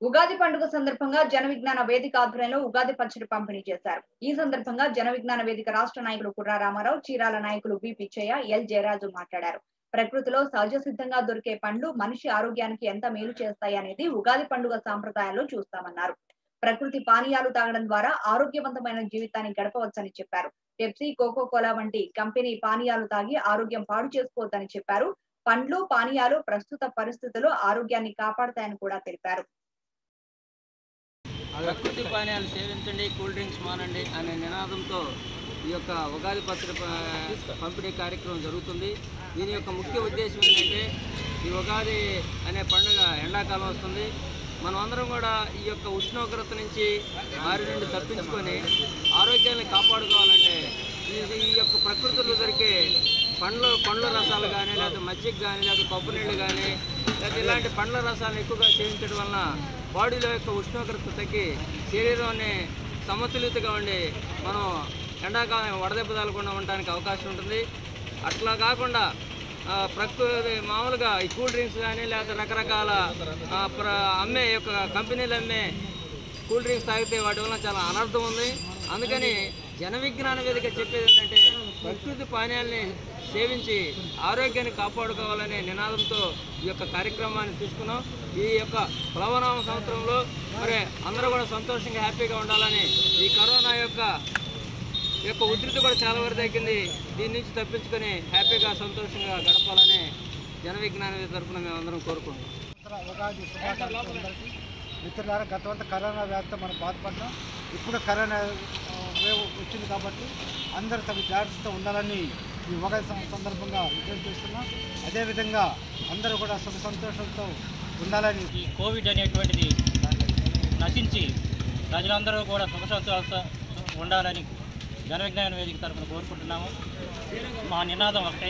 ఉగాది పండుగ సందర్భంగా జన విజ్ఞాన వేదిక ఆధ్వర్యంలో ఉగాది పచ్చడి పంపిణీ చేశారు ఈ సందర్భంగా జన విజ్ఞాన వేదిక రాష్ట్ర నాయకులు కుర్రా రామారావు చీరాల నాయకులు బి పిచ్చయ్య ఎల్ జయరాజు మాట్లాడారు ప్రకృతిలో సహజ సిద్ధంగా దొరికే పండ్లు మనిషి ఆరోగ్యానికి ఎంత మేలు చేస్తాయి అనేది ఉగాది పండుగ సాంప్రదాయాల్లో చూస్తామన్నారు ప్రకృతి పానీయాలు తాగడం ద్వారా ఆరోగ్యవంతమైన జీవితాన్ని గడపవచ్చని చెప్పారు పెప్సీ కోకో కోలా వంటి కంపెనీ పానీయాలు తాగి ఆరోగ్యం పాడు చేసుకోవద్దని చెప్పారు పండ్లు పానీయాలు ప్రస్తుత పరిస్థితుల్లో ఆరోగ్యాన్ని కాపాడతాయని కూడా తెలిపారు ప్రకృతి పానీయాలు సేవించండి కూల్ డ్రింక్స్ మానండి అనే నినాదంతో ఈ యొక్క ఉగాది పచ్చడి ప- పంపిణీ కార్యక్రమం జరుగుతుంది దీని యొక్క ముఖ్య ఉద్దేశం ఏంటంటే ఈ ఉగాది అనే పండుగ ఎండాకాలం వస్తుంది మనం అందరం కూడా ఈ యొక్క ఉష్ణోగ్రత నుంచి వారి నుండి తప్పించుకొని ఆరోగ్యాన్ని కాపాడుకోవాలంటే ఈ ఈ యొక్క ప్రకృతిలో దొరికే పండ్ల పండ్ల రసాలు కానీ లేదా మజ్జిగ కానీ లేదా కొబ్బరి నీళ్ళు కానీ లేదా ఇలాంటి పండ్ల రసాలను ఎక్కువగా సేవించడం వలన బాడీలో యొక్క ఉష్ణోగ్రత తగ్గి శరీరాన్ని సమతులితగా ఉండి మనం ఎండాకాలం వడదెబ్బ తగలకుండా ఉండడానికి అవకాశం ఉంటుంది అట్లా కాకుండా ఆ, ప్రకృతి మామూలుగా ఈ కూల్ డ్రింక్స్ కానీ లేదా రకరకాల ఆ, ప్ర అమ్మే యొక్క కంపెనీలు అమ్మే కూల్ డ్రింక్స్ తాగితే వాటి వల్ల చాలా అనర్థం ఉంది అందుకని జన విజ్ఞాన వేదిక చెప్పేది ఏంటంటే ప్రకృతి పానీయాల్ని సేవించి ఆరోగ్యాన్ని కాపాడుకోవాలనే నినాదంతో ఈ యొక్క కార్యక్రమాన్ని తీసుకున్నాం ఈ యొక్క ప్లవనామ సంవత్సరంలో మరి అందరూ కూడా సంతోషంగా హ్యాపీగా ఉండాలని ఈ కరోనా యొక్క ఈ యొక్క ఉధృతి కూడా చాలా వరకు తగ్గింది దీని నుంచి తప్పించుకొని హ్యాపీగా సంతోషంగా గడపాలని జన విజ్ఞాన వేదిక తరఫున మేము అందరం కోరుకుంటున్నాం సంవత్సర ఉగాది శుభాకాంక్షలు అందరికీ మిత్రులారా గతంతా కరోనా వ్యాధితో మనం బాధపడ్డాం ఇప్పుడు కరోనా ఆ, వేవ్ వచ్చింది కాబట్టి అందరూ తగు జాగ్రత్తతో ఉండాలని ఈ ఉగాది సం- సందర్భంగా విజ్ఞప్తి చేస్తున్నాం అదేవిధంగా అందరూ కూడా సుఖ సంతోషంతో ఉండాలని ఈ కోవిడ్ అనేటువంటిది నశించి ప్రజలందరూ కూడా సుఖ సంతోషాలతో ఉండాలని జన విజ్ఞాన వేదిక తరఫున కోరుకుంటున్నాము మా నినాదం ఒకటే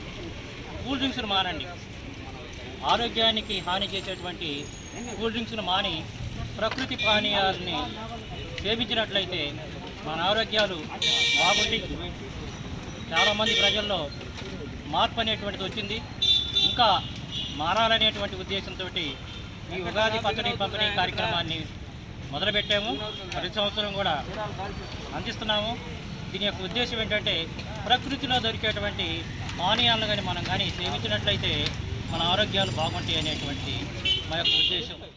కూల్ డ్రింక్స్ను మానండి ఆరోగ్యానికి హాని చేసేటువంటి కూల్ డ్రింక్స్ను మాని ప్రకృతి పానీయాలని సేవించినట్లయితే మన ఆరోగ్యాలు బాగుండి చాలామంది ప్రజల్లో మార్పు అనేటువంటిది వచ్చింది ఇంకా మారాలనేటువంటి ఉద్దేశంతో ఈ ఉగాది పచ్చడి పంపిణీ కార్యక్రమాన్ని మొదలుపెట్టాము ప్రతి సంవత్సరం కూడా అందిస్తున్నాము దీని యొక్క ఉద్దేశం ఏంటంటే ప్రకృతిలో దొరికేటువంటి పానీయాలను కానీ మనం కానీ సేవించినట్లయితే మన ఆరోగ్యాలు బాగుంటాయి అనేటువంటి మా యొక్క ఉద్దేశం